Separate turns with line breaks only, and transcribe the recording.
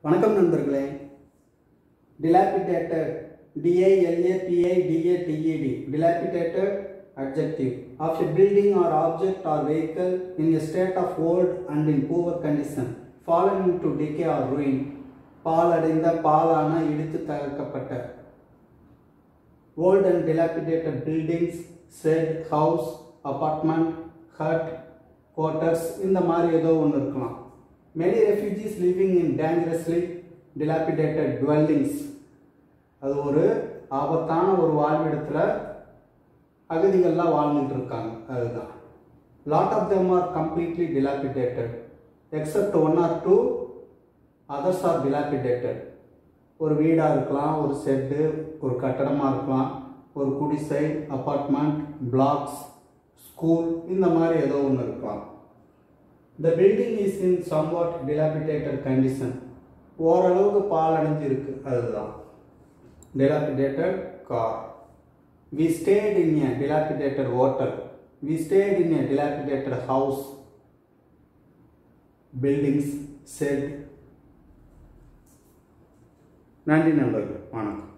வணக்கம் நண்பர்களே dilapidated D-I-L-A-P-I-D-A-T-E-D dilapidated adjective of a building or object or vehicle in a state of old and in poor condition fallen into decay or ruin பாலடைந்த பாலான இடித்து தகர்க்கப்பட்ட old and dilapidated buildings shed house apartment hut quarters இந்த மாதிரி ஏதோ ஒன்று இருக்கலாம் many refugees living in dangerously dilapidated dwellings அது ஒரு ஆபத்தான ஒரு வாழ்விடத்தில் அகதிகள்லாம் வாழ்ந்துட்டு இருக்காங்க அதுதான் lot of them are completely dilapidated except one or two others are dilapidated ஒரு வீடாக இருக்கலாம் ஒரு செட்டு ஒரு கட்டடமாக இருக்கலாம் ஒரு குடிசை அப்பார்ட்மெண்ட் பிளாக்ஸ் ஸ்கூல் இந்த மாதிரி ஏதோ ஒன்று இருக்கலாம் the building is in somewhat dilapidated condition ஓரளவுக்கு பாலடைஞ்சு இருக்கு அதுதான் dilapidated car we stayed in a dilapidated hotel we stayed in a dilapidated house buildings shed நன்றி நண்பர்கள் வணக்கம்